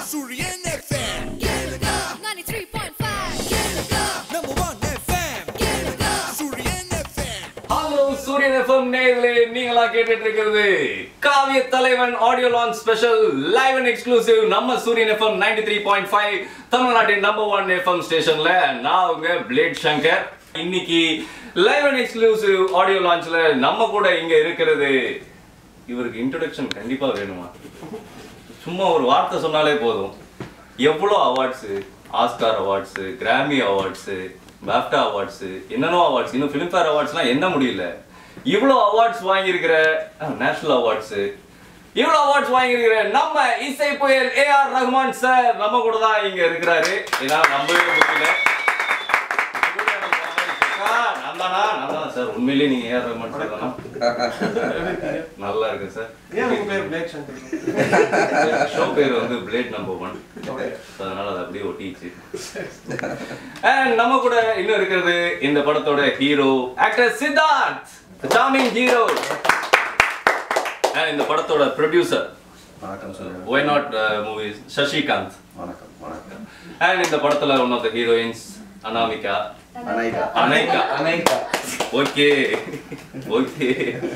Suryan FM. 93.5 Number one FM. Suryan FM. Hello Suryan FM நேயர்களே நீங்களா கேட்டுட்டு இருக்கிறது Kaaviya Thalaivan audio launch special live and exclusive நம்ம Suryan FM ninety three point five தமிழ்நாட்டின் number one FM ஸ்டேஷன்ல நான் உங்க பிளேட் சங்கர் இன்னைக்கு லைவ் அண்ட் எக்ஸ்க்ளூசிவ் ஆடியோ லான்ச்ல நம்ம கூட இங்க இருக்கிறது இவருக்கு இன்ட்ரோடக்ஷன் கண்டிப்பா வேணுமா சும்மா ஒரு வார்த்தை சொன்னாலே போதும் எவ்வளோ awards Oscar awards Grammy awards BAFTA awards என்னென்னோ அவார்ட்ஸ் இன்னும் ஃபிலிம்ஃபேர் அவார்ட்ஸ்லாம் என்ன முடியல இவ்வளோ அவார்ட்ஸ் வாங்கியிருக்கிற நேஷனல் அவார்ட்ஸு இவ்வளோ அவார்ட்ஸ் வாங்கியிருக்கிற நம்ம இசை புயல் ஏஆர் ரஹ்மான் சார் நம்ம கூட தான் இங்க இருக்கிறாரு ஏன்னா நம்பவே முடியல நான் தானா நான் தானா சார் உண்மையிலேயே நீங்க ஏஆர் ரஹ்மான் சார் தானா நல்லா இருக்கு சார் ஏன் உங்க பேர் பிளேக் சங்கர் ஷோ பேர் வந்து பிளேட் நம்பர் ஒன் அதனால அது அப்படியே ஒட்டிச்சு And நம்ம கூட இன்னும் இருக்கிறது இந்த படத்தோட hero actor Siddharth charming hero and இந்த படத்தோட ப்ரொடியூசர் வணக்கம் சொல்லுங்க ஒய் நாட் மூவிஸ் சசிகாந்த் வணக்கம் வணக்கம் அண்ட் இந்த படத்துல one of the heroines Anamika Anaika Anaika Anaika okay okay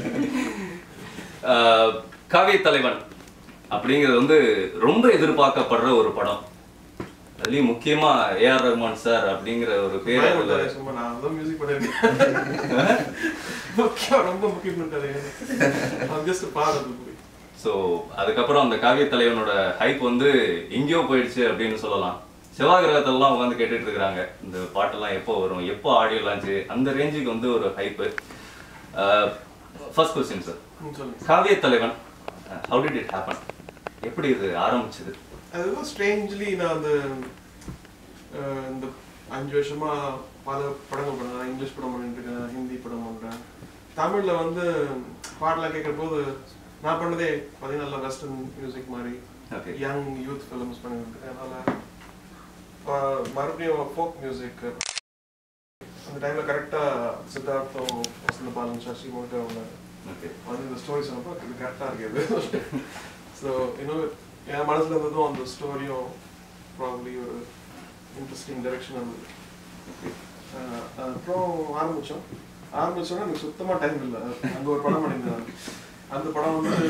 Kaaviya Thalaivan அப்படிங்கிறது வந்து ரொம்ப எதிர்பார்க்கப்படுற ஒரு படம் அதுலயும் முக்கியமா ஏஆர் ரஹ்மான் சார் அப்படிங்கிற ஒரு பேர் அதுல சும்மா நான் தான் மியூசிக் பண்ணிருக்கேன் முக்கியம் ரொம்ப முக்கியம் இருக்காது ஜஸ்ட் பாடுறது போய் ஸோ அதுக்கப்புறம் அந்த காவிய தலைவனோட ஹைப் வந்து எங்கேயோ போயிடுச்சு அப்படின்னு சொல்லலாம் சிவாகிரகத்தெல்லாம் உட்காந்து கேட்டுட்டு இருக்கிறாங்க இந்த பாட்டெல்லாம் எப்போ வரும் எப்போ ஆடியோ லான்ச்சு அந்த ரேஞ்சுக்கு வந்து ஒரு ஹைப்பு ஃபர்ஸ்ட் கொஸ்டின் சார் ம், சொல்லுங்க காவிய தலைவன் ஹவு டிட் இட் ஹேப்பன் எப்படி இது ஆரம்பிச்சது அதுதான் ஸ்ட்ரேஞ்ச்லி நான் அந்த அஹ், இந்த அஞ்சு வருஷமா பல படங்கள் பண்ணேன் இங்கிலீஷ் படம் பண்ணிட்டு இருக்கேன் ஹிந்தி படம் பண்றேன் தமிழ்ல வந்து பாடலாம் கேட்குற போது நான் பண்ணதே பார்த்தீங்கன்னா நல்லா வெஸ்டர்ன் மியூசிக் மாதிரி ஓகே யங் யூத் ஃபிலிம்ஸ் பண்ணிட்டு இருக்கேன் அதனால ப- மறுபடியும் ஃபோக் மியூசிக் அந்த டைம்ல கரெக்டா சித்தார்த்தம் வசந்த பாலன் சசி மோட்டோ அவங்க ஓகே வந்து இந்த ஸ்டோரி சொன்னப்போ இது கரெக்டாக இருக்குது ஸோ இன்னும் என் மனசுல இருந்ததும் அந்த ஸ்டோரியும் ப்ராப்ளி ஒரு இன்ட்ரெஸ்டிங் டைரக்ஷன் இருந்தது அஹ் அப்புறம் ஆரம்பிச்சோம் ஆரம்பிச்சோன்னா எனக்கு சுத்தமா டைம் இல்லை அங்க ஒரு படம் பண்ணியிருந்தேன் அந்த படம் வந்து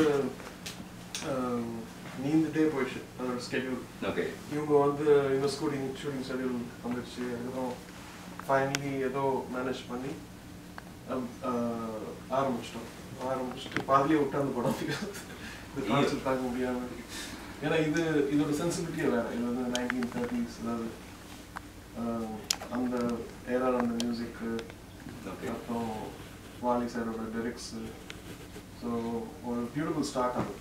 அஹ், நீந்துட்டே போயிடுச்சு அதோட ஸ்கெடியூல் ஓகே இவங்க வந்து இன்னும் ஷூட்டிங் ஷூட்டிங் ஷெடியூல் வந்துடுச்சு அதுக்கப்புறம் ஃபைனலி ஏதோ மேனேஜ் பண்ணி அம், ஆஹ், ஆரம்பிச்சிட்டோம் ஆரம்பிச்சுட்டு பாதிலே விட்டு அந்த படம் இது கான்செப்ட் தாங்க முடியாம ஏன்னா இது இதோட சென்சிபிலிட்டியே வேற இது வந்து நைன்டீன் தேர்ட்டிஸ் அதாவது ஆஹ், அந்த ஏரால அந்த மியூசிக்கு ஓகே அப்புறம் வாலி சாரோட லிரிக்ஸ் ஸோ ஒரு பியூட்டிஃபுல் ஸ்டார்ட் ஆகுது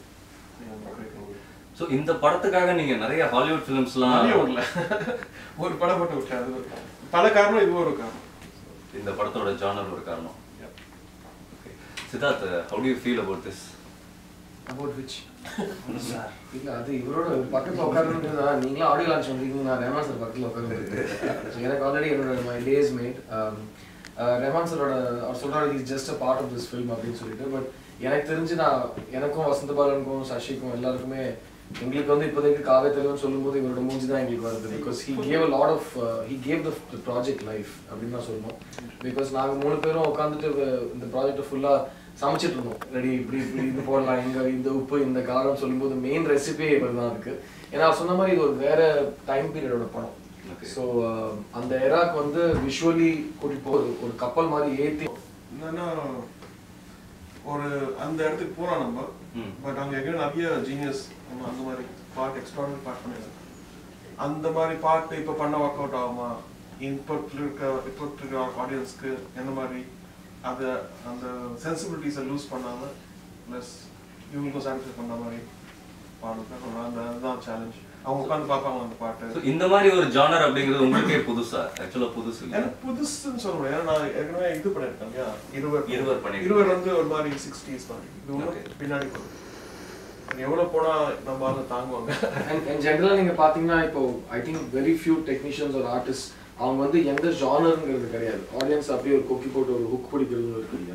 ஸோ இந்த படத்துக்காக நீங்க நிறைய ஹாலிவுட் ஃபிலிம்ஸ்லாம் நிறைய விடல ஒரு படம் மட்டும் விட்டேன் அது ஒரு- பல காரணம் இதுவும் ஒரு காரணம் இந்த படத்தோட ஜானர் ஒரு காரணம் Okay. Siddharth how do you feel about this about which sir இல்ல அது இவரோட பக்கத்துல உட்காருன்றதா நீங்களும் ஆடியோ லான்ச் பண்றீங்க நான் ரஹ்மான் சார் பக்கத்துல உட்காந்து எனக்கு ஆல்ரெடி என்னோட மை டேஸ் மேட் ரஹ்மான் சாரோட அவர் சொல்றாரு is just a part of this film அப்படின்னு சொல்லிட்டு பட் எனக்கு தெரிஞ்சு நான் எனக்கும் வசந்த பாலனுக்கும் சசிக்கும் எல்லாருக்குமே எங்களுக்கு வந்து இப்போதைக்கு காவே தெலுங்குன்னு சொல்லும்போது இவரோட மூஞ்சி தான் எங்களுக்கு வருது because he gave a lot of he gave the project life அப்படின்னு தான் சொல்லணும் பிகாஸ் நாங்கள் மூணு பேரும் உட்காந்துட்டு இந்த ப்ராஜெக்ட்டை ஃபுல்லாக சமைச்சிட்டு இருந்தோம் ரெடி இப்படி இப்படி இது போடலாம் இங்க இந்த உப்பு இந்த காரம் சொல்லும்போது மெயின் ரெசிபியே இவர் தான் இருக்கு ஏன்னா அவர் சொன்ன மாதிரி இது ஒரு வேற டைம் பீரியடோட படம் Okay. ஸோ அந்த எராக்கு வந்து விஷுவலி கூட்டிட்டு போகுது ஒரு கப்பல் மாதிரி ஏத்தி என்னன்னா ஒரு அந்த இடத்துக்கு போறோம் நம்ம ம். பட் அங்க எங்கேயும் நிறைய ஜீனியஸ் நம்ம அந்த மாதிரி பாட் எக்ஸ்ட்ராடனரி பாட் பண்ணிருக்கோம் அந்த மாதிரி பாட்டு இப்போ பண்ண ஒர்க் அவுட் ஆகுமா இப்போ இருக்க இப்போ இருக்க ஆடியன்ஸ்க்கு எந்த மாதிரி அதை அந்த சென்சிபிலிட்டிஸை லூஸ் பண்ணாம ப்ளஸ் இவங்களுக்கும் சாட்டிஸ்ஃபை பண்ண மாதிரி பாடுறது அந்த அதுதான் சேலஞ்ச் அவங்க உட்காந்து பார்ப்பாங்க அந்த பாட்டு ஸோ இந்த மாதிரி ஒரு ஜானர் அப்படிங்கிறது உங்களுக்கே புதுசா ஆக்சுவலாக புதுசு இல்லை எனக்கு புதுசுன்னு சொல்ல முடியாது ஏன்னா நான் ஏற்கனவே இது பண்ணிருக்கேன் இல்லையா இருவர் இருவர் பண்ணிருக்கீங்க. இருவர் வந்து ஒரு மாதிரி சிக்ஸ்டீஸ் மாதிரி இது Okay. ஒன்றும் பின்னாடி போகுது அது எவ்வளவு போனா நம்ம ஆளு தாங்குவாங்க அண்ட் ஜென்ரலாக நீங்க பாத்தீங்கன்னா இப்போ I think very few technicians ஒரு ஆர்டிஸ்ட் அவங்க வந்து எந்த ஜானருங்கிறது கிடையாது ஆடியன்ஸ் அப்படியே ஒரு கொக்கி போட்டு ஒரு ஹுக் பிடிக்கிறது இருக்கு இல்லையா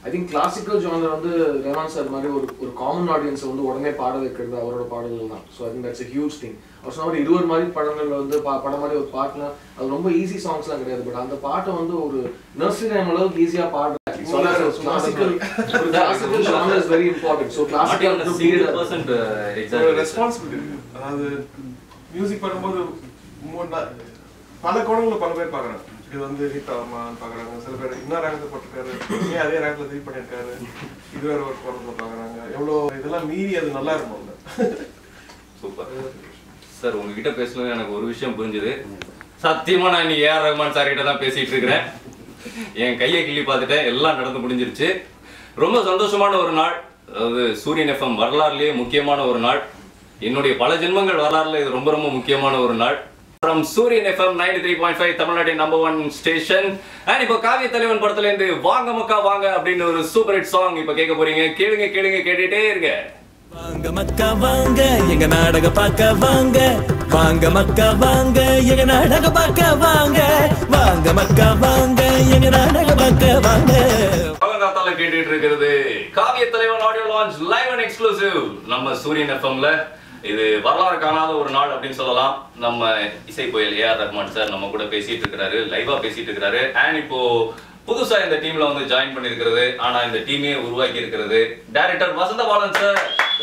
ஐ திங்க் கிளாசிக்கல் ஜானர் வந்து ரேமான் சார் மாதிரி ஒரு ஒரு காமன் ஆடியன்ஸை வந்து உடனே பாட வைக்கிறது அவரோட பாடல்கள் தான் so I think that's huge thing அவர் சொன்ன மாதிரி இருவர் மாதிரி படங்கள்ல வந்து பா படம் மாதிரி ஒரு பாட்டுனா அது ரொம்ப ஈஸி சாங்ஸ்லாம் கிடையாது பட் அந்த பாட்டை வந்து ஒரு நர்சரி டைம் அளவுக்கு ஈஸியாக பாடுறாங்க கிளாசிக்கல் ஒரு classical genre is very important so not even classical single percent ஒரு எக்ஸாக்ட் ரெஸ்பான்சிபிலிட்டி இருக்கு அதாவது மியூசிக் பண்ணும்போது மூ- நா- பல கோணங்களை பல பேர் பார்க்குறாங்க இது வந்து ஹிட் ஆகுமான்னு பார்க்குறாங்க சில பேர் இன்னும் ரேங்க்ல போட்டிருக்காரு ஏன் அதே ரேங்க்ல திருப்பி பண்ணியிருக்காரு இது வேற ஒரு கோணத்தில் பார்க்குறாங்க எவ்வளோ இதெல்லாம் மீறி அது நல்லா இருக்கும்ல சூப்பர் சார் உங்ககிட்ட பேசணும் எனக்கு ஒரு விஷயம் புரிஞ்சுது சத்தியமா நான் இன்னைக்கு ஏஆர் ரஹ்மான் சார் கிட்ட தான் பேசிட்டு இருக்கிறேன் என் கையை கிள்ளி பார்த்துட்டேன் எல்லாம் நடந்து முடிஞ்சிருச்சு ரொம்ப சந்தோஷமான ஒரு நாள் அதாவது சூரியன் எஃப்எம் வரலாறுலயே முக்கியமான ஒரு நாள் என்னுடைய பல ஜென்மங்கள் வரலாறுல இது ரொம்ப ரொம்ப முக்கியமான ஒரு நாள் from Suryan FM ninety three point five தமிழ்நாட்டின் நம்பர் ஒன் ஸ்டேஷன் அண்ட் இப்போ காவிய தலைவன் படத்துல இருந்து வாங்க மக்கா வாங்க அப்படின்னு ஒரு சூப்பர் ஹிட் சாங் இப்போ கேட்க போறீங்க கேளுங்க கேளுங்க கேட்டுட்டே இருங்க வாங்க மக்கா வாங்க எங்க நாடக பார்க்க வாங்க வாங்க மக்கா வாங்க எங்க நாடக பார்க்க வாங்க வாங்க மக்கா வாங்க எங்க நாடக பார்க்க வாங்க பழங்காத்தால கேட்டுட்டு இருக்கிறது Kaaviya Thalaivan audio launch live and exclusive நம்ம சூரியன் எஃப்எம்ல இது வரலாறு காணாத ஒரு நாள் அப்படின்னு சொல்லலாம் நம்ம இசை புயல் ஏஆர் ரஹ்மான் சார் நம்ம கூட பேசிட்டு இருக்கிறாரு லைவா பேசிட்டு இருக்கிறாரு அண்ட் இப்போ புதுசா இந்த டீம்ல வந்து ஜாயின் பண்ணிருக்கிறது ஆனா இந்த டீமே உருவாக்கி இருக்கிறது director Vasantha Balan sir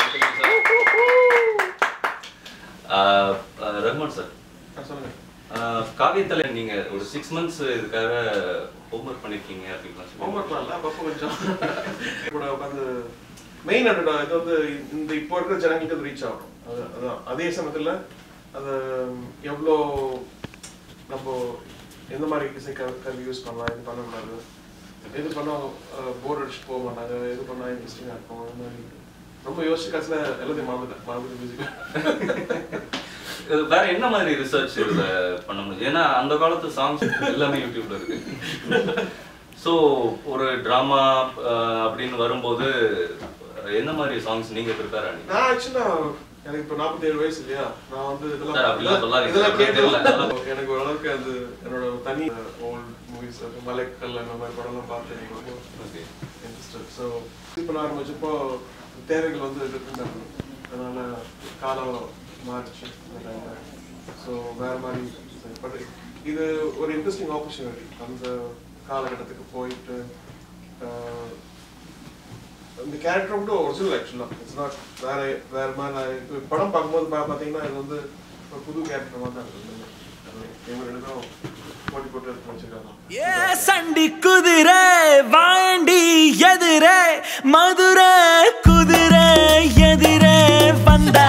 Rahman sir ஆ, சொல்லுங்க காவியத்தலை நீங்க ஒரு சிக்ஸ் மந்த்ஸ் இதுக்காக ஹோம்ஒர்க் பண்ணிருக்கீங்க அப்படின்னு ஹோம்ஒர்க் பண்ணல அப்பப்போ கொஞ்சம் கூட உட்காந்து மெயின் அதோட இது வந்து இந்த இப்போ இருக்கிற ஜனங்களுக்கு அது ரீச் ஆகணும் அது அதான் அதே சமயத்தில் அது எவ்வளோ நம்ம எந்த மாதிரி இசை க- கருவி யூஸ் பண்ணலாம் இது பண்ணக்கூடாது எது பண்ணால் போர் அடிச்சு போக மாட்டாங்க எது பண்ணால் இன்ட்ரெஸ்டிங்காக இருக்கும் அந்த மாதிரி ரொம்ப யோசிச்சு கடைசியில் எல்லாத்தையும் மறந்துட்டேன் மறந்துட்டு மியூசிக் இது வேற என்ன மாதிரி ரிசர்ச் இதுல பண்ண முடியும் ஏன்னா அந்த காலத்து சாங்ஸ் எல்லாமே யூடியூப்ல இருக்கு ஸோ ஒரு ட்ராமா அப்படின்னு வரும்போது என்ன மாதிரி சாங்ஸ் நீங்க ப்ரிப்பேர் ஆனீங்க நான் ஆக்சுவலா எனக்கு இப்போ நாற்பத்தி ஏழு வயசு இல்லையா நான் வந்து சார், அப்படிலாம் சொல்லாதீங்க. இதெல்லாம் அப்படி தெரியல. கேட்டு எனக்கு ஓரளவுக்கு அது என்னோட தனி ஓல்ட் மூவிஸ் மலைக்கல் அந்த மாதிரி படம்லாம் பார்த்து எனக்கு ரொம்ப ஓகே இன்ட்ரெஸ்டட் ஸோ இது பண்ண ஆரம்பிச்சப்போ தேவைகள் வந்து டிஃப்ரெண்டாக இருக்கும் அதனால காலம் மாறிச்சு அந்த டைமில் ஸோ வேற மாதிரி பட் இது ஒரு இன்ட்ரெஸ்டிங் ஆப்பர்ச்சுனிட்டி அந்த காலகட்டத்துக்கு போயிட்டு ஆஹ், இந்த கேரக்டர் கூட ஒரிஜினல் ஆக்சுவலாக இட்ஸ் நாட் வேற வேற மாதிரி நான் இப்போ படம் பார்க்கும்போது பா பார்த்தீங்கன்னா இது வந்து ஒரு புது கேரக்டர் மாதிரி தான் இருக்குது இவங்க ரெண்டு பேரும் போட்டி போட்டு எடுத்து வச்சிருக்காங்க ஏ சண்டி குதிரை வாண்டி எதிரே மதுரை குதிரை எதிரே வந்தா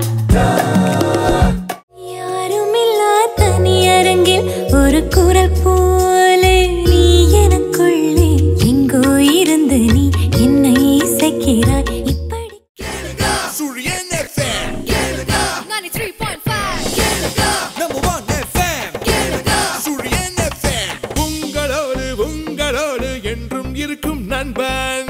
யாருமில்லா தனியரங்கில் ஒரு குரல் போல நீ எனக்குள்ளே எங்கோ இருந்து நீ என்னை இசைக்கிறாய் இப்படி Suryen FM 93.5 number one FM Suryen FM உங்களோடு உங்களோடு என்றும் இருக்கும் நண்பன்